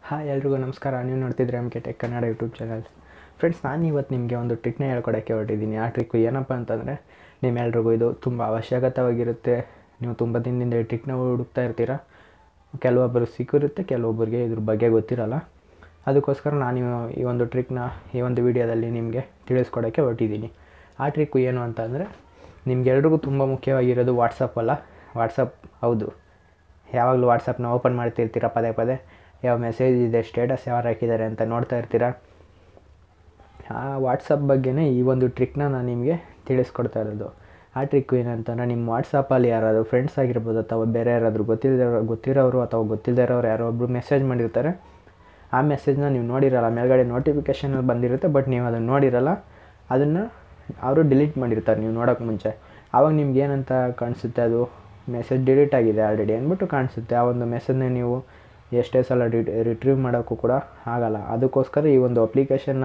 hi ಎಲ್ರಿಗೂ ನಮಸ್ಕಾರ ನೀವು ನೋಡ್ತಿದ್ರೆ M K tech Kannada YouTube channel friends ನಾನು ಇವತ್ತು ನಿಮಗೆ ಒಂದು ಟ್ರಿಕ್ನ ಹೇಳ್ಕೊಡೋಕ್ಕೆ ಹೊರಟಿದ್ದೀನಿ ಆ ಟ್ರಿಕ್ಕು ಏನಪ್ಪ ಅಂತಂದರೆ ನಿಮ್ಮೆಲ್ರಿಗೂ ಇದು ತುಂಬ ಅವಶ್ಯಕವಾಗಿರುತ್ತೆ ನೀವು ತುಂಬ ದಿನದಿಂದ ಈ ಟ್ರಿಕ್ನ ಹುಡುಕ್ತಾ ಇರ್ತೀರ ಕೆಲವೊಬ್ಬರು ಸಿಕ್ಕಿರುತ್ತೆ ಕೆಲವೊಬ್ಬರಿಗೆ ಇದ್ರ ಬಗ್ಗೆ ಗೊತ್ತಿರಲ್ಲ ಅದಕ್ಕೋಸ್ಕರ ನಾನು ಈ ಒಂದು ಟ್ರಿಕ್ನ ಈ ಒಂದು ವಿಡಿಯೋದಲ್ಲಿ ನಿಮಗೆ ತಿಳಿಸ್ಕೊಡೋಕ್ಕೆ ಹೊರಟಿದ್ದೀನಿ ಆ ಟ್ರಿಕ್ಕು ಏನು ಅಂತಂದರೆ ನಿಮ್ಗೆಲ್ರಿಗೂ ತುಂಬ ಮುಖ್ಯವಾಗಿರೋದು ವಾಟ್ಸಪ್ ಅಲ್ಲ ವಾಟ್ಸಪ್ ಹೌದು ಯಾವಾಗಲೂ ವಾಟ್ಸಪ್ನ ಓಪನ್ ಮಾಡ್ತಿರ್ತೀರ ಪದೇ ಪದೇ ಯಾವ ಮೆಸೇಜ್ ಇದೆ ಸ್ಟೇಟಸ್ ಯಾರು ಹಾಕಿದ್ದಾರೆ ಅಂತ ನೋಡ್ತಾ ಇರ್ತೀರ ಆ ವಾಟ್ಸಪ್ ಬಗ್ಗೆನೇ ಈ ಒಂದು ಟ್ರಿಕ್ನ ನಾನು ನಿಮಗೆ ತಿಳಿಸ್ಕೊಡ್ತಾ ಇರೋದು ಆ ಟ್ರಿಕ್ ಏನಂತಂದರೆ ನಿಮ್ಮ ವಾಟ್ಸಪ್ಪಲ್ಲಿ ಯಾರಾದರೂ ಫ್ರೆಂಡ್ಸ್ ಆಗಿರ್ಬೋದು ಅಥವಾ ಬೇರೆ ಯಾರಾದರೂ ಗೊತ್ತಿಲ್ಲದಿರೋ ಗೊತ್ತಿರೋರು ಅಥವಾ ಗೊತ್ತಿಲ್ಲದೆ ಇರೋರು ಯಾರೋ ಒಬ್ಬರು ಮೆಸೇಜ್ ಮಾಡಿರ್ತಾರೆ ಆ ಮೆಸೇಜ್ನ ನೀವು ನೋಡಿರಲ್ಲ ಮೇಲ್ಗಡೆ ನೋಟಿಫಿಕೇಷನ್ ಬಂದಿರುತ್ತೆ ಬಟ್ ನೀವು ಅದನ್ನು ನೋಡಿರಲ್ಲ ಅದನ್ನು ಅವರು ಡಿಲೀಟ್ ಮಾಡಿರ್ತಾರೆ ನೀವು ನೋಡೋಕ್ಕೆ ಮುಂಚೆ ಆವಾಗ ನಿಮ್ಗೆ ಏನಂತ ಕಾಣಿಸುತ್ತೆ ಅದು ಮೆಸೇಜ್ ಡಿಲೀಟ್ ಆಗಿದೆ ಆಲ್ರೆಡಿ ಅಂದ್ಬಿಟ್ಟು ಕಾಣಿಸುತ್ತೆ ಆ ಒಂದು ಮೆಸೇಜ್ನ ನೀವು ಎಷ್ಟೇ ಸಲ ರಿ ರಿಟ್ರೀವ್ ಮಾಡೋಕ್ಕೂ ಕೂಡ ಆಗಲ್ಲ ಅದಕ್ಕೋಸ್ಕರ ಈ ಒಂದು ಅಪ್ಲಿಕೇಶನ್ನ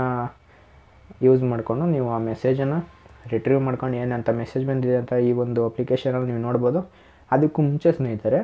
ಯೂಸ್ ಮಾಡಿಕೊಂಡು ನೀವು ಆ ಮೆಸೇಜನ್ನು ರಿಟ್ರೀವ್ ಮಾಡ್ಕೊಂಡು ಏನಂತ ಮೆಸೇಜ್ ಬಂದಿದೆ ಅಂತ ಈ ಒಂದು ಅಪ್ಲಿಕೇಶನಲ್ಲಿ ನೀವು ನೋಡ್ಬೋದು ಅದಕ್ಕೂ ಮುಂಚೆ ಸ್ನೇಹಿತರೆ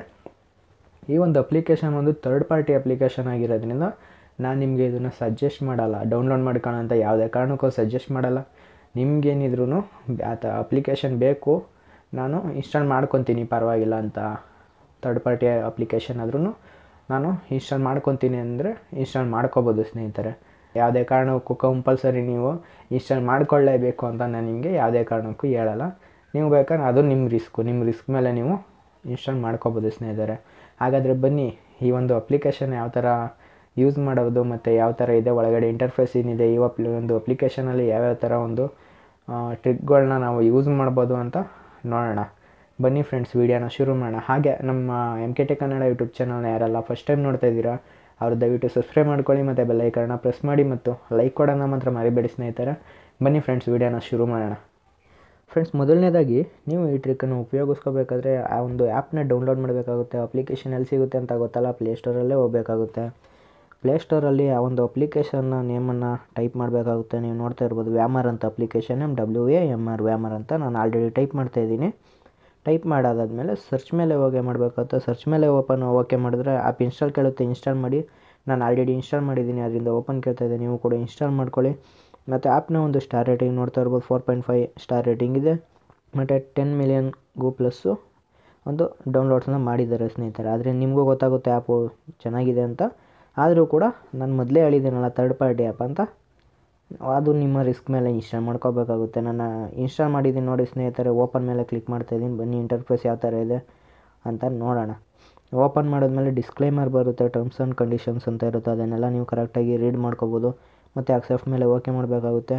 ಈ ಒಂದು ಅಪ್ಲಿಕೇಶನ್ ಒಂದು ಥರ್ಡ್ ಪಾರ್ಟಿ ಅಪ್ಲಿಕೇಶನ್ ಆಗಿರೋದ್ರಿಂದ ನಾನು ನಿಮಗೆ ಇದನ್ನು ಸಜೆಸ್ಟ್ ಮಾಡಲ್ಲ ಡೌನ್ಲೋಡ್ ಮಾಡ್ಕೊಳ್ಳೋ ಅಂತ ಯಾವುದೇ ಕಾರಣಕ್ಕೂ ಸಜೆಸ್ಟ್ ಮಾಡಲ್ಲ ನಿಮ್ಗೇನಿದ್ರೂ ಆತ ಅಪ್ಲಿಕೇಶನ್ ಬೇಕು ನಾನು ಇನ್ಸ್ಟಾಲ್ ಮಾಡ್ಕೊತೀನಿ ಪರವಾಗಿಲ್ಲ ಅಂತ ಥರ್ಡ್ ಪಾರ್ಟಿ ಅಪ್ಲಿಕೇಶನ್ ಆದ್ರೂ ನಾನು ಇನ್ಸ್ಟಾಲ್ ಮಾಡ್ಕೊತೀನಿ ಅಂದರೆ ಇನ್ಸ್ಟಾಲ್ ಮಾಡ್ಕೋಬೋದು ಸ್ನೇಹಿತರೆ ಯಾವುದೇ ಕಾರಣಕ್ಕೂ ಕಂಪಲ್ಸರಿ ನೀವು ಇನ್ಸ್ಟಾಲ್ ಮಾಡ್ಕೊಳ್ಳೇಬೇಕು ಅಂತ ನಾನು ನಿಮಗೆ ಯಾವುದೇ ಕಾರಣಕ್ಕೂ ಹೇಳಲ್ಲ ನೀವು ಬೇಕಾದ್ರೆ ಅದು ನಿಮ್ಮ ರಿಸ್ಕು ನಿಮ್ಮ ರಿಸ್ಕ್ ಮೇಲೆ ನೀವು ಇನ್ಸ್ಟಾಲ್ ಮಾಡ್ಕೋಬೋದು ಸ್ನೇಹಿತರೆ ಹಾಗಾದರೆ ಬನ್ನಿ ಈ ಒಂದು ಅಪ್ಲಿಕೇಶನ್ ಯಾವ ಥರ ಯೂಸ್ ಮಾಡೋದು ಮತ್ತು ಯಾವ ಥರ ಇದೆ ಒಳಗಡೆ ಇಂಟರ್ಫೇಸ್ ಏನಿದೆ ಈ ಅಪ್ಲಿ ಒಂದು ಅಪ್ಲಿಕೇಶನಲ್ಲಿ ಯಾವ್ಯಾವ ಥರ ಒಂದು ಟ್ರಿಕ್ಗಳನ್ನ ನಾವು ಯೂಸ್ ಮಾಡ್ಬೋದು ಅಂತ ನೋಡೋಣ ಬನ್ನಿ ಫ್ರೆಂಡ್ಸ್ ವೀಡಿಯೋನ ಶುರು ಮಾಡೋಣ ಹಾಗೆ ನಮ್ಮ M K T Kannada YouTube ಚಾನಲ್ನ ಯಾರೆಲ್ಲ ಫಸ್ಟ್ ಟೈಮ್ ನೋಡ್ತಾ ಇದ್ದೀರಾ ಅವರು ದಯವಿಟ್ಟು ಸಬ್ಸ್ಕ್ರೈಬ್ ಮಾಡ್ಕೊಳ್ಳಿ ಮತ್ತು ಬೆಲ್ಲೈಕನ್ನ ಪ್ರೆಸ್ ಮಾಡಿ ಮತ್ತು ಲೈಕ್ ಕೊಡೋಣ ಮಾತ್ರ ಮರಿಬೇಡಿ ಸ್ನೇಹಿತರೆ ಬನ್ನಿ ಫ್ರೆಂಡ್ಸ್ ವೀಡಿಯೋನ ಶುರು ಮಾಡೋಣ ಫ್ರೆಂಡ್ಸ್ ಮೊದಲನೇದಾಗಿ ನೀವು ಈ ಟ್ರಿಕ್ಕನ್ನು ಉಪಯೋಗಿಸ್ಕೋಬೇಕಾದ್ರೆ ಆ ಒಂದು ಆ್ಯಪ್ನ ಡೌನ್ಲೋಡ್ ಮಾಡಬೇಕಾಗುತ್ತೆ ಅಪ್ಲಿಕೇಶನ್ ಎಲ್ಲಿ ಸಿಗುತ್ತೆ ಅಂತ ಗೊತ್ತಲ್ಲ ಪ್ಲೇಸ್ಟೋರಲ್ಲೇ ಹೋಗಬೇಕಾಗುತ್ತೆ ಪ್ಲೇಸ್ಟೋರಲ್ಲಿ ಆ ಒಂದು ಅಪ್ಲಿಕೇಶನ್ನ ನೇಮನ್ನು ಟೈಪ್ ಮಾಡಬೇಕಾಗುತ್ತೆ ನೀವು ನೋಡ್ತಾ ಇರ್ಬೋದು ವ್ಯಾಮರ್ ಅಂತ application M W A M R Wamr ಅಂತ ನಾನು ಆಲ್ರೆಡಿ ಟೈಪ್ ಮಾಡ್ತಾಯಿದ್ದೀನಿ ಟೈಪ್ ಮಾಡಾದಾದಮೇಲೆ ಸರ್ಚ್ ಮೇಲೆ ಹೋಗಿ ಮಾಡಬೇಕಾಗುತ್ತೆ ಸರ್ಚ್ ಮೇಲೆ ಓಪನ್ ಓಕೆ ಮಾಡಿದ್ರೆ ಆ್ಯಪ್ ಇನ್ಸ್ಟಾಲ್ ಕೇಳುತ್ತೆ ಇನ್ಸ್ಟಾಲ್ ಮಾಡಿ ನಾನು ಆಲ್ರೆಡಿ ಇನ್ಸ್ಟಾಲ್ ಮಾಡಿದ್ದೀನಿ ಅದರಿಂದ ಓಪನ್ ಕೇಳ್ತಾ ಇದೆ ನೀವು ಕೂಡ ಇನ್ಸ್ಟಾಲ್ ಮಾಡ್ಕೊಳ್ಳಿ ಮತ್ತು ಆ್ಯಪ್ನ ಒಂದು ಸ್ಟಾರ್ ರೇಟಿಂಗ್ ನೋಡ್ತಾ ಇರ್ಬೋದು four point five star rating ಇದೆ ಮತ್ತು ಟೆನ್ ಮಿಲಿಯನ್ಗೂ ಪ್ಲಸ್ಸು ಒಂದು ಡೌನ್ಲೋಡ್ಸ್ನ ಮಾಡಿದ್ದಾರೆ ಸ್ನೇಹಿತರೆ ಆದರೆ ನಿಮಗೂ ಗೊತ್ತಾಗುತ್ತೆ ಆ್ಯಪು ಚೆನ್ನಾಗಿದೆ ಅಂತ ಆದರೂ ಕೂಡ ನಾನು ಮೊದಲೇ ಹೇಳಿದ್ದೀನಲ್ಲ ಥರ್ಡ್ ಪಾರ್ಟಿ ಆ್ಯಪ್ ಅಂತ ಅದು ನಿಮ್ಮ ರಿಸ್ಕ್ ಮೇಲೆ ಇನ್ಸ್ಟಾಲ್ ಮಾಡ್ಕೋಬೇಕಾಗುತ್ತೆ ನಾನು ಇನ್ಸ್ಟಾಲ್ ಮಾಡಿದ್ದೀನಿ ನೋಡಿ ಸ್ನೇಹಿತರೆ ಓಪನ್ ಮೇಲೆ ಕ್ಲಿಕ್ ಮಾಡ್ತಾಯಿದ್ದೀನಿ ಬನ್ನಿ ಇಂಟರ್ಫೇಸ್ ಯಾವ ಥರ ಇದೆ ಅಂತ ನೋಡೋಣ ಓಪನ್ ಮಾಡಿದ್ಮೇಲೆ ಡಿಸ್ಕ್ಲೈಮರ್ ಬರುತ್ತೆ ಟರ್ಮ್ಸ್ ಆ್ಯಂಡ್ ಕಂಡೀಷನ್ಸ್ ಅಂತ ಇರುತ್ತೆ ಅದನ್ನೆಲ್ಲ ನೀವು ಕರೆಕ್ಟಾಗಿ ರೀಡ್ ಮಾಡ್ಕೋಬೋದು ಮತ್ತು ಅಕ್ಸೆಪ್ಟ್ ಮೇಲೆ ಓಕೆ ಮಾಡಬೇಕಾಗುತ್ತೆ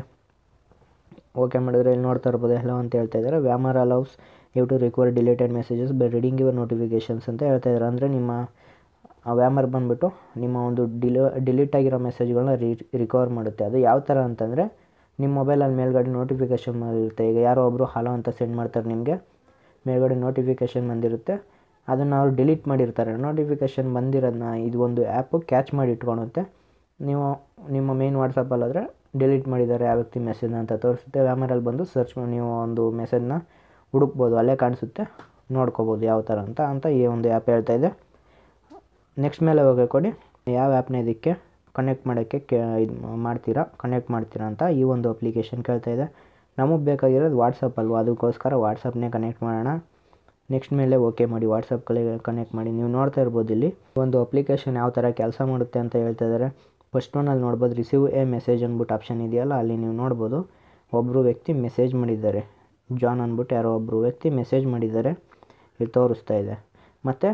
ಓಕೆ ಮಾಡಿದ್ರೆ ಇಲ್ಲಿ ನೋಡ್ತಾ ಇರ್ಬೋದು ಹೆಲೋ ಅಂತ ಹೇಳ್ತಾ ಇದ್ದಾರೆ Wamr allows you to recover deleted messages by reading your notifications ಅಂತ ಹೇಳ್ತಾ ಇದ್ದಾರೆ ಅಂದರೆ ನಿಮ್ಮ ಆ ವ್ಯಾಮರ್ ಬಂದುಬಿಟ್ಟು ನಿಮ್ಮ ಒಂದು ಡಿಲೋ ಡಿಲೀಟ್ ಆಗಿರೋ ಮೆಸೇಜ್ಗಳನ್ನ ರಿ ರಿಕವರ್ ಮಾಡುತ್ತೆ ಅದು ಯಾವ ಥರ ಅಂತಂದರೆ ನಿಮ್ಮ ಮೊಬೈಲಲ್ಲಿ ಮೇಲ್ಗಡೆ ನೋಟಿಫಿಕೇಷನ್ ಇರುತ್ತೆ ಈಗ ಯಾರೋ ಒಬ್ಬರು ಹಲೋ ಅಂತ ಸೆಂಡ್ ಮಾಡ್ತಾರೆ ನಿಮಗೆ ಮೇಲ್ಗಡೆ ನೋಟಿಫಿಕೇಷನ್ ಬಂದಿರುತ್ತೆ ಅದನ್ನು ಅವ್ರು ಡಿಲೀಟ್ ಮಾಡಿರ್ತಾರೆ ನೋಟಿಫಿಕೇಷನ್ ಬಂದಿರೋದನ್ನ ಇದು ಒಂದು ಆ್ಯಪು ಕ್ಯಾಚ್ ಮಾಡಿ ಇಟ್ಕೊಳುತ್ತೆ ನೀವು ನಿಮ್ಮ ಮೇನ್ ವಾಟ್ಸಪ್ಪಲ್ಲಾದರೆ ಡಿಲೀಟ್ ಮಾಡಿದ್ದಾರೆ ಆ ವ್ಯಕ್ತಿ ಮೆಸೇಜ್ನ ಅಂತ ತೋರಿಸುತ್ತೆ ವ್ಯಾಮರಲ್ಲಿ ಬಂದು ಸರ್ಚ್ ಮಾಡಿ ನೀವು ಒಂದು ಮೆಸೇಜ್ನ ಹುಡುಕ್ಬೋದು ಅಲ್ಲೇ ಕಾಣಿಸುತ್ತೆ ನೋಡ್ಕೋಬೋದು ಯಾವ ಥರ ಅಂತ ಅಂತ ಈ ಒಂದು ಆ್ಯಪ್ ಹೇಳ್ತಾ ಇದೆ ನೆಕ್ಸ್ಟ್ ಮೇಲೆ ಹೋಗಿ ಕೊಡಿ ಯಾವ ಆ್ಯಪ್ನ ಇದಕ್ಕೆ ಕನೆಕ್ಟ್ ಮಾಡೋಕ್ಕೆ ಕೇ ಇದು ಮಾಡ್ತೀರಾ ಕನೆಕ್ಟ್ ಮಾಡ್ತೀರಾ ಅಂತ ಈ ಒಂದು ಅಪ್ಲಿಕೇಶನ್ ಕೇಳ್ತಾ ಇದೆ ನಮಗೆ ಬೇಕಾಗಿರೋದು ವಾಟ್ಸಪ್ ಅಲ್ವಾ ಅದಕ್ಕೋಸ್ಕರ ವಾಟ್ಸಪ್ನೇ ಕನೆಕ್ಟ್ ಮಾಡೋಣ ನೆಕ್ಸ್ಟ್ ಮೇಲೆ ಓಕೆ ಮಾಡಿ ವಾಟ್ಸಪ್ ಕನೆಕ್ಟ್ ಮಾಡಿ ನೀವು ನೋಡ್ತಾ ಇರ್ಬೋದು ಇಲ್ಲಿ ಒಂದು ಅಪ್ಲಿಕೇಶನ್ ಯಾವ ಥರ ಕೆಲಸ ಮಾಡುತ್ತೆ ಅಂತ ಹೇಳ್ತಾ ಇದ್ದಾರೆ ಫಸ್ಟ್ ಒನ್ನಲ್ಲಿ ನೋಡ್ಬೋದು ರಿಸೀವ್ ಎ ಮೆಸೇಜ್ ಅಂದ್ಬಿಟ್ಟು ಆಪ್ಷನ್ ಇದೆಯಲ್ಲ ಅಲ್ಲಿ ನೀವು ನೋಡ್ಬೋದು ಒಬ್ಬರು ವ್ಯಕ್ತಿ ಮೆಸೇಜ್ ಮಾಡಿದ್ದಾರೆ ಜಾನ್ ಅಂದ್ಬಿಟ್ಟು ಯಾರೋ ಒಬ್ಬರು ವ್ಯಕ್ತಿ ಮೆಸೇಜ್ ಮಾಡಿದ್ದಾರೆ ಇಲ್ಲಿ ತೋರಿಸ್ತಾ ಇದೆ ಮತ್ತು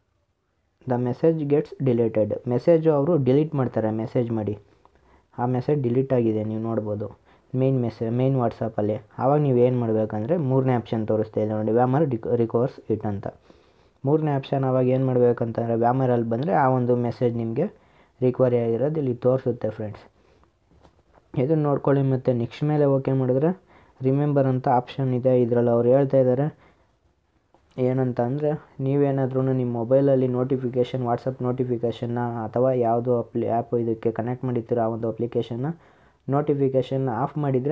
the message gets deleted message ಅವರು ಡಿಲೀಟ್ ಮಾಡ್ತಾರೆ ಮೆಸೇಜ್ ಮಾಡಿ ಆ ಮೆಸೇಜ್ ಡಿಲೀಟ್ ಆಗಿದೆ ನೀವು ನೋಡ್ಬೋದು ಮೇನ್ ಮೆಸೇಜ್ ಮೇನ್ ವಾಟ್ಸಪ್ಪಲ್ಲಿ ಆವಾಗ ನೀವು ಏನು ಮಾಡಬೇಕಂದ್ರೆ ಮೂರನೇ ಆಪ್ಷನ್ ತೋರಿಸ್ತಾ ಇದೆ ನೋಡಿ ವ್ಯಾಮರ್ ಡಿಕ್ ರಿಕವರ್ಸ್ ಇಟ್ ಅಂತ ಮೂರನೇ ಆಪ್ಷನ್ ಆವಾಗ ಏನು ಮಾಡಬೇಕಂತಂದರೆ ವ್ಯಾಮರಲ್ಲಿ ಬಂದರೆ ಆ ಒಂದು ಮೆಸೇಜ್ ನಿಮಗೆ ರಿಕವರಿ ಆಗಿರೋದು ಇಲ್ಲಿ ತೋರಿಸುತ್ತೆ ಫ್ರೆಂಡ್ಸ್ ಇದನ್ನು ನೋಡ್ಕೊಳ್ಳಿ ಮತ್ತು ನೆಕ್ಸ್ಟ್ ಮೇಲೆ ಓಕೆ ಮಾಡಿದ್ರೆ ರಿಮೆಂಬರ್ ಅಂತ ಆಪ್ಷನ್ ಇದೆ ಇದರಲ್ಲಿ ಅವ್ರು ಹೇಳ್ತಾ ಇದ್ದಾರೆ ಏನಂತ ಅಂದರೆ ನೀವೇನಾದ್ರೂ ನಿಮ್ಮ ಮೊಬೈಲಲ್ಲಿ ನೋಟಿಫಿಕೇಷನ್ ವಾಟ್ಸಪ್ ನೋಟಿಫಿಕೇಷನ್ನ ಅಥವಾ ಯಾವುದೋ ಅಪ್ಲಿ ಆ್ಯಪ್ ಇದಕ್ಕೆ ಕನೆಕ್ಟ್ ಮಾಡಿರ್ತೀರೋ ಆ ಒಂದು ಅಪ್ಲಿಕೇಶನ್ನ ನೋಟಿಫಿಕೇಷನ್ ಆಫ್ ಮಾಡಿದರೆ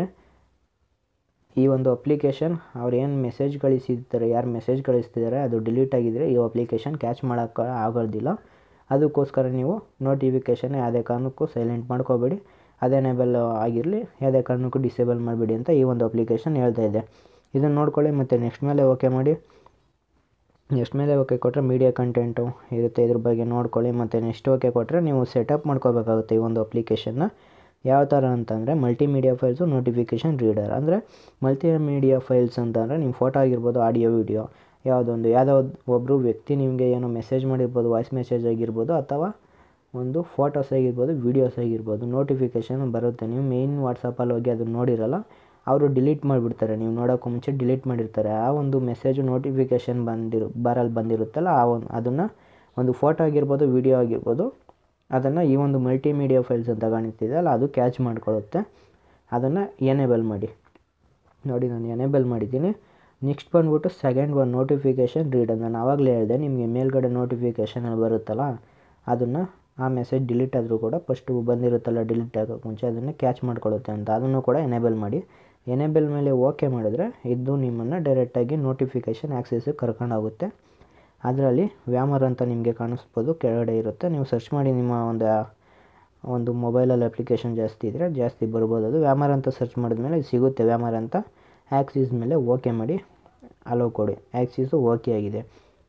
ಈ ಒಂದು ಅಪ್ಲಿಕೇಶನ್ ಅವ್ರು ಏನು ಮೆಸೇಜ್ ಕಳಿಸಿರ್ತಾರೆ ಯಾರು ಮೆಸೇಜ್ ಕಳಿಸ್ತಿದ್ದಾರೆ ಅದು ಡಿಲೀಟ್ ಆಗಿದ್ದರೆ ಈ ಅಪ್ಲಿಕೇಶನ್ ಕ್ಯಾಚ್ ಮಾಡೋಕ್ಕೆ ಆಗೋದಿಲ್ಲ ಅದಕ್ಕೋಸ್ಕರ ನೀವು ನೋಟಿಫಿಕೇಷನ್ ಯಾವುದೇ ಕಾರಣಕ್ಕೂ ಸೈಲೆಂಟ್ ಮಾಡ್ಕೋಬೇಡಿ ಅದು ಎನೇಬಲ್ ಆಗಿರಲಿ ಯಾವುದೇ ಕಾರಣಕ್ಕೂ ಡಿಸೇಬಲ್ ಮಾಡಿಬಿಡಿ ಅಂತ ಈ ಒಂದು ಅಪ್ಲಿಕೇಶನ್ ಹೇಳ್ತಾ ಇದೆ ಇದನ್ನು ನೋಡ್ಕೊಳ್ಳಿ ಮತ್ತು ನೆಕ್ಸ್ಟ್ ಮೇಲೆ ಓಕೆ ಮಾಡಿ ನೆಕ್ಸ್ಟ್ ಮೇಲೆ ಓಕೆ ಕೊಟ್ಟರೆ ಮೀಡಿಯಾ ಕಂಟೆಂಟು ಇರುತ್ತೆ ಇದ್ರ ಬಗ್ಗೆ ನೋಡ್ಕೊಳ್ಳಿ ಮತ್ತು ನೆಕ್ಸ್ಟ್ ಓಕೆ ಕೊಟ್ಟರೆ ನೀವು ಸೆಟಪ್ ಮಾಡ್ಕೋಬೇಕಾಗುತ್ತೆ ಈ ಒಂದು ಅಪ್ಲಿಕೇಶನ್ನ ಯಾವ ಥರ ಅಂತಂದರೆ ಮಲ್ಟಿಮೀಡಿಯಾ ಫೈಲ್ಸು ನೋಟಿಫಿಕೇಷನ್ ರೀಡರ್ ಅಂದರೆ ಮಲ್ಟಿಮೀಡಿಯಾ ಫೈಲ್ಸ್ ಅಂತಂದರೆ ನಿಮ್ಮ ಫೋಟೋ ಆಗಿರ್ಬೋದು ಆಡಿಯೋ ವಿಡಿಯೋ ಯಾವುದೊಂದು ಯಾವುದೋ ಒಬ್ಬರು ವ್ಯಕ್ತಿ ನಿಮಗೆ ಏನೋ ಮೆಸೇಜ್ ಮಾಡಿರ್ಬೋದು ವಾಯ್ಸ್ ಮೆಸೇಜ್ ಆಗಿರ್ಬೋದು ಅಥವಾ ಒಂದು ಫೋಟೋಸ್ ಆಗಿರ್ಬೋದು ವೀಡಿಯೋಸ್ ಆಗಿರ್ಬೋದು ನೋಟಿಫಿಕೇಷನ್ ಬರುತ್ತೆ ನೀವು ಮೇಯ್ನ್ ವಾಟ್ಸಪ್ಪಲ್ಲಿ ಹೋಗಿ ಅದನ್ನು ನೋಡಿರಲ್ಲ ಅವರು ಡಿಲೀಟ್ ಮಾಡಿಬಿಡ್ತಾರೆ ನೀವು ನೋಡೋಕ್ಕೂ ಮುಂಚೆ ಡಿಲೀಟ್ ಮಾಡಿರ್ತಾರೆ ಆ ಒಂದು ಮೆಸೇಜು ನೋಟಿಫಿಕೇಷನ್ ಬಂದಿರು ಬರಲ್ಲಿ ಬಂದಿರುತ್ತಲ್ಲ ಆ ಒಂದು ಅದನ್ನು ಒಂದು ಫೋಟೋ ಆಗಿರ್ಬೋದು ವೀಡಿಯೋ ಆಗಿರ್ಬೋದು ಅದನ್ನು ಈ ಒಂದು ಮಲ್ಟಿಮೀಡಿಯಾ ಫೈಲ್ಸ್ ಅಂತ ಕಾಣಿಸ್ತಿದೆಯಲ್ಲ ಅದು ಕ್ಯಾಚ್ ಮಾಡ್ಕೊಳ್ಳುತ್ತೆ ಅದನ್ನು ಎನೇಬಲ್ ಮಾಡಿ ನೋಡಿ ನಾನು ಎನೇಬಲ್ ಮಾಡಿದ್ದೀನಿ ನೆಕ್ಸ್ಟ್ ಬಂದ್ಬಿಟ್ಟು ಸೆಕೆಂಡ್ ಒನ್ ನೋಟಿಫಿಕೇಷನ್ ರೀಡ್ ನಾನು ಆವಾಗಲೇ ಹೇಳಿದೆ ನಿಮಗೆ ಮೇಲ್ಗಡೆ ನೋಟಿಫಿಕೇಷನಲ್ಲಿ ಬರುತ್ತಲ್ಲ ಅದನ್ನು ಆ ಮೆಸೇಜ್ ಡಿಲೀಟ್ ಆದರೂ ಕೂಡ ಫಸ್ಟು ಬಂದಿರುತ್ತಲ್ಲ ಡಿಲೀಟ್ ಆಗೋಕ್ಕೆ ಮುಂಚೆ ಅದನ್ನು ಕ್ಯಾಚ್ ಮಾಡ್ಕೊಳ್ಳುತ್ತೆ ಅಂತ ಅದನ್ನು ಕೂಡ ಎನೇಬಲ್ ಮಾಡಿ ಎನೇಬಲ್ ಮೇಲೆ ಓಕೆ ಮಾಡಿದ್ರೆ ಇದು ನಿಮ್ಮನ್ನು ಡೈರೆಕ್ಟಾಗಿ ನೋಟಿಫಿಕೇಷನ್ ಆ್ಯಕ್ಸೆಸ್ಸಿಗೆ ಕರ್ಕೊಂಡೋಗುತ್ತೆ ಅದರಲ್ಲಿ ವ್ಯಾಮರ್ ಅಂತ ನಿಮಗೆ ಕಾಣಿಸ್ಬೋದು ಕೆಳಗಡೆ ಇರುತ್ತೆ ನೀವು ಸರ್ಚ್ ಮಾಡಿ ನಿಮ್ಮ ಒಂದು ಒಂದು ಮೊಬೈಲಲ್ಲಿ ಅಪ್ಲಿಕೇಶನ್ ಜಾಸ್ತಿ ಇದ್ದರೆ ಜಾಸ್ತಿ ಬರ್ಬೋದು ಅದು ವ್ಯಾಮರ್ ಅಂತ ಸರ್ಚ್ ಮಾಡಿದ್ಮೇಲೆ ಇದು ಸಿಗುತ್ತೆ ವ್ಯಾಮರ್ ಅಂತ ಆ್ಯಕ್ಸಿಸ್ ಮೇಲೆ ಓಕೆ ಮಾಡಿ ಅಲೋ ಕೊಡಿ ಆ್ಯಕ್ಸಿಸು ಓಕೆ ಆಗಿದೆ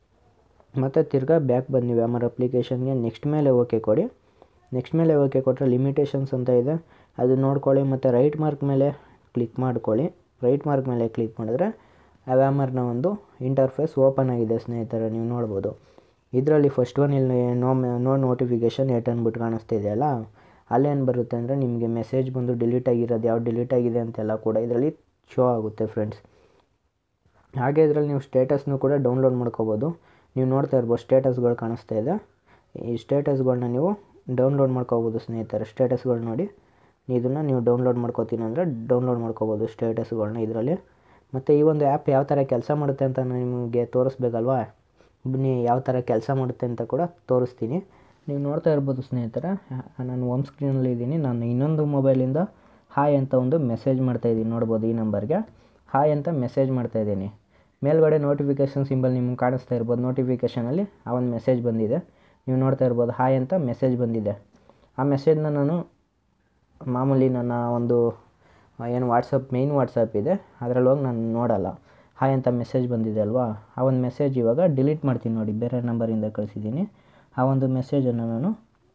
ಮತ್ತು ತಿರ್ಗಾ ಬ್ಯಾಕ್ ಬನ್ನಿ ವ್ಯಾಮರ್ ಅಪ್ಲಿಕೇಶನ್ಗೆ ನೆಕ್ಸ್ಟ್ ಮೇಲೆ ಓಕೆ ಕೊಡಿ ನೆಕ್ಸ್ಟ್ ಮೇಲೆ ಓಕೆ ಕೊಟ್ಟರೆ ಲಿಮಿಟೇಷನ್ಸ್ ಅಂತ ಇದೆ ಅದು ನೋಡ್ಕೊಳ್ಳಿ ಮತ್ತು ರೈಟ್ ಮಾರ್ಕ್ ಮೇಲೆ ಕ್ಲಿಕ್ ಮಾಡ್ಕೊಳ್ಳಿ ರೈಟ್ ಮಾರ್ಕ್ ಮೇಲೆ ಕ್ಲಿಕ್ ಮಾಡಿದ್ರೆ ಆ ವ್ಯಾಮರ್ನ ಒಂದು ಇಂಟರ್ಫೇಸ್ ಓಪನ್ ಆಗಿದೆ ಸ್ನೇಹಿತರೆ ನೀವು ನೋಡ್ಬೋದು ಇದರಲ್ಲಿ ಫಸ್ಟ್ ಒನ್ ಇಲ್ಲಿ ನೋ ನೋ ನೋಟಿಫಿಕೇಷನ್ ಏಟ್ ಅಂದ್ಬಿಟ್ಟು ಕಾಣಿಸ್ತಾ ಇದೆಯಲ್ಲ ಅಲ್ಲೇನು ಬರುತ್ತೆ ಅಂದರೆ ನಿಮಗೆ ಮೆಸೇಜ್ ಬಂದು ಡಿಲೀಟ್ ಆಗಿರೋದು ಯಾವ್ದು ಡಿಲೀಟ್ ಆಗಿದೆ ಅಂತೆಲ್ಲ ಕೂಡ ಇದರಲ್ಲಿ ಶೋ ಆಗುತ್ತೆ ಫ್ರೆಂಡ್ಸ್ ಹಾಗೆ ಇದರಲ್ಲಿ ನೀವು ಸ್ಟೇಟಸ್ನು ಕೂಡ ಡೌನ್ಲೋಡ್ ಮಾಡ್ಕೋಬೋದು ನೀವು ನೋಡ್ತಾ ಇರ್ಬೋದು ಸ್ಟೇಟಸ್ಗಳು ಕಾಣಿಸ್ತಾ ಇದೆ ಈ ಸ್ಟೇಟಸ್ಗಳನ್ನ ನೀವು ಡೌನ್ಲೋಡ್ ಮಾಡ್ಕೋಬೋದು ಸ್ನೇಹಿತರೆ ಸ್ಟೇಟಸ್ಗಳು ನೋಡಿ ಇದನ್ನು ನೀವು ಡೌನ್ಲೋಡ್ ಮಾಡ್ಕೋತೀನಿ ಅಂದರೆ ಡೌನ್ಲೋಡ್ ಮಾಡ್ಕೋಬೋದು ಸ್ಟೇಟಸ್ಗಳನ್ನ ಇದರಲ್ಲಿ ಮತ್ತು ಈ ಒಂದು ಆ್ಯಪ್ ಯಾವ ಥರ ಕೆಲಸ ಮಾಡುತ್ತೆ ಅಂತ ನಾನು ನಿಮಗೆ ತೋರಿಸ್ಬೇಕಲ್ವಾ ಬನ್ನಿ ಯಾವ ಥರ ಕೆಲಸ ಮಾಡುತ್ತೆ ಅಂತ ಕೂಡ ತೋರಿಸ್ತೀನಿ ನೀವು ನೋಡ್ತಾ ಇರ್ಬೋದು ಸ್ನೇಹಿತರೆ ನಾನು ಹೋಮ್ ಸ್ಕ್ರೀನಲ್ಲಿ ಇದ್ದೀನಿ ನಾನು ಇನ್ನೊಂದು ಮೊಬೈಲಿಂದ ಹಾಯ್ ಅಂತ ಒಂದು ಮೆಸೇಜ್ ಮಾಡ್ತಾಯಿದ್ದೀನಿ ನೋಡ್ಬೋದು ಈ ನಂಬರ್ಗೆ ಹಾಯ್ ಅಂತ ಮೆಸೇಜ್ ಮಾಡ್ತಾಯಿದ್ದೀನಿ ಮೇಲ್ಗಡೆ ನೋಟಿಫಿಕೇಷನ್ ಸಿಂಬಲ್ ನಿಮ್ಗೆ ಕಾಣಿಸ್ತಾ ಇರ್ಬೋದು ನೋಟಿಫಿಕೇಷನಲ್ಲಿ ಆ ಒಂದು ಮೆಸೇಜ್ ಬಂದಿದೆ ನೀವು ನೋಡ್ತಾ ಇರ್ಬೋದು ಹಾಯ್ ಅಂತ ಮೆಸೇಜ್ ಬಂದಿದೆ ಆ ಮೆಸೇಜ್ನ ನಾನು ಮಾಮೂಲಿ ನನ್ನ ಒಂದು ಏನು ವಾಟ್ಸಪ್ ಮೇಯ್ನ್ ವಾಟ್ಸಪ್ ಇದೆ ಅದರಲ್ಲಿ ಹೋಗಿ ನಾನು ನೋಡಲ್ಲ ಹಾಯ್ ಅಂತ ಮೆಸೇಜ್ ಬಂದಿದೆ ಅಲ್ವಾ ಆ ಒಂದು ಮೆಸೇಜ್ ಇವಾಗ ಡಿಲೀಟ್ ಮಾಡ್ತೀನಿ ನೋಡಿ ಬೇರೆ ನಂಬರಿಂದ ಕಳಿಸಿದ್ದೀನಿ ಆ ಒಂದು ಮೆಸೇಜನ್ನು ನಾನು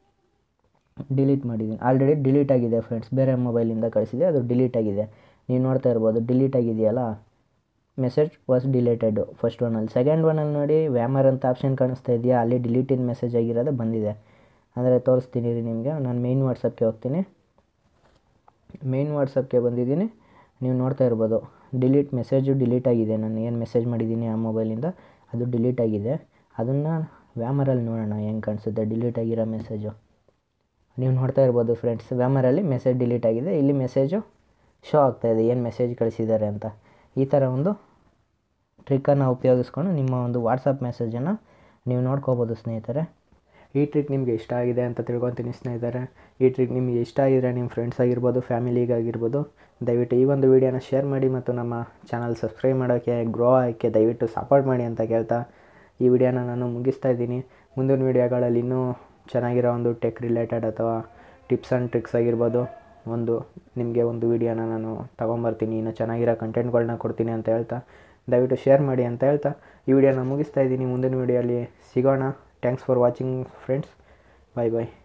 ಡಿಲೀಟ್ ಮಾಡಿದ್ದೀನಿ ಆಲ್ರೆಡಿ ಡಿಲೀಟ್ ಆಗಿದೆ ಫ್ರೆಂಡ್ಸ್ ಬೇರೆ ಮೊಬೈಲಿಂದ ಕಳಿಸಿದೆ ಅದು ಡಿಲೀಟ್ ಆಗಿದೆ ನೀವು ನೋಡ್ತಾ ಇರ್ಬೋದು ಡಿಲೀಟ್ ಆಗಿದೆಯಲ್ಲ ಮೆಸೇಜ್ ವಾಸ್ ಡಿಲೇಟೆಡ್ ಫಸ್ಟ್ ಒನಲ್ಲಿ ಸೆಕೆಂಡ್ ಒನಲ್ಲಿ ನೋಡಿ ವ್ಯಾಮರ್ ಅಂತ ಆಪ್ಷನ್ ಕಾಣಿಸ್ತಾ ಇದೆಯಾ ಅಲ್ಲಿ ಡಿಲೀಟಿನ ಮೆಸೇಜ್ ಆಗಿರೋದು ಬಂದಿದೆ ಅಂದರೆ ತೋರಿಸ್ತೀನಿ ರೀ ನಿಮಗೆ ನಾನು ಮೇಯ್ನ್ ವಾಟ್ಸಪ್ಗೆ ಹೋಗ್ತೀನಿ ಮೇಯ್ನ್ ವಾಟ್ಸಪ್ಗೆ ಬಂದಿದ್ದೀನಿ ನೀವು ನೋಡ್ತಾ ಇರ್ಬೋದು ಡಿಲೀಟ್ ಮೆಸೇಜು ಡಿಲೀಟ್ ಆಗಿದೆ ನಾನು ಏನು ಮೆಸೇಜ್ ಮಾಡಿದ್ದೀನಿ ಆ ಮೊಬೈಲಿಂದ ಅದು ಡಿಲೀಟ್ ಆಗಿದೆ ಅದನ್ನು ವ್ಯಾಮರಲ್ಲಿ ನೋಡೋಣ ಹೆಂಗೆ ಕಾಣಿಸುತ್ತೆ ಡಿಲೀಟ್ ಆಗಿರೋ ಮೆಸೇಜು ನೀವು ನೋಡ್ತಾ ಇರ್ಬೋದು ಫ್ರೆಂಡ್ಸ್ ವ್ಯಾಮರಲ್ಲಿ ಮೆಸೇಜ್ ಡಿಲೀಟ್ ಆಗಿದೆ ಇಲ್ಲಿ ಮೆಸೇಜು ಶೋ ಆಗ್ತಾಯಿದೆ ಏನು ಮೆಸೇಜ್ ಕಳಿಸಿದ್ದಾರೆ ಅಂತ ಈ ಥರ ಒಂದು ಟ್ರಿಕ್ಕನ್ನು ಉಪಯೋಗಿಸ್ಕೊಂಡು ನಿಮ್ಮ ಒಂದು ವಾಟ್ಸಪ್ ಮೆಸೇಜನ್ನು ನೀವು ನೋಡ್ಕೋಬೋದು ಸ್ನೇಹಿತರೆ ಈ ಟ್ರಿಕ್ ನಿಮಗೆ ಇಷ್ಟ ಆಗಿದೆ ಅಂತ ತಿಳ್ಕೊತೀನಿ ಸ್ನೇಹಿತರೆ ಈ ಟ್ರಿಕ್ ನಿಮಗೆ ಇಷ್ಟ ಆಗಿದ್ರೆ ನಿಮ್ಮ ಫ್ರೆಂಡ್ಸ್ ಆಗಿರ್ಬೋದು ಫ್ಯಾಮಿಲಿಗಾಗಿರ್ಬೋದು ದಯವಿಟ್ಟು ಈ ಒಂದು ವೀಡಿಯೋನ ಶೇರ್ ಮಾಡಿ ಮತ್ತು ನಮ್ಮ ಚಾನಲ್ ಸಬ್ಸ್ಕ್ರೈಬ್ ಮಾಡೋಕ್ಕೆ ಗ್ರೋ ಆಗೋಕ್ಕೆ ದಯವಿಟ್ಟು ಸಪೋರ್ಟ್ ಮಾಡಿ ಅಂತ ಕೇಳ್ತಾ ಈ ವಿಡಿಯೋನ ನಾನು ಮುಗಿಸ್ತಾ ಇದ್ದೀನಿ ಮುಂದಿನ ವೀಡಿಯೋಗಳಲ್ಲಿ ಇನ್ನೂ ಚೆನ್ನಾಗಿರೋ ಒಂದು ಟೆಕ್ ರಿಲೇಟೆಡ್ ಅಥವಾ ಟಿಪ್ಸ್ ಆ್ಯಂಡ್ ಟ್ರಿಕ್ಸ್ ಆಗಿರ್ಬೋದು ಒಂದು ನಿಮಗೆ ಒಂದು ವೀಡಿಯೋನ ನಾನು ತೊಗೊಂಬರ್ತೀನಿ ಇನ್ನು ಚೆನ್ನಾಗಿರೋ ಕಂಟೆಂಟ್ಗಳನ್ನ ಕೊಡ್ತೀನಿ ಅಂತ ಹೇಳ್ತಾ ದಯವಿಟ್ಟು ಶೇರ್ ಮಾಡಿ ಅಂತ ಹೇಳ್ತಾ ಈ ವಿಡಿಯೋನ ಮುಗಿಸ್ತಾ ಇದ್ದೀನಿ ಮುಂದಿನ ವೀಡಿಯೋಲಿ ಸಿಗೋಣ thanks for watching friends bye bye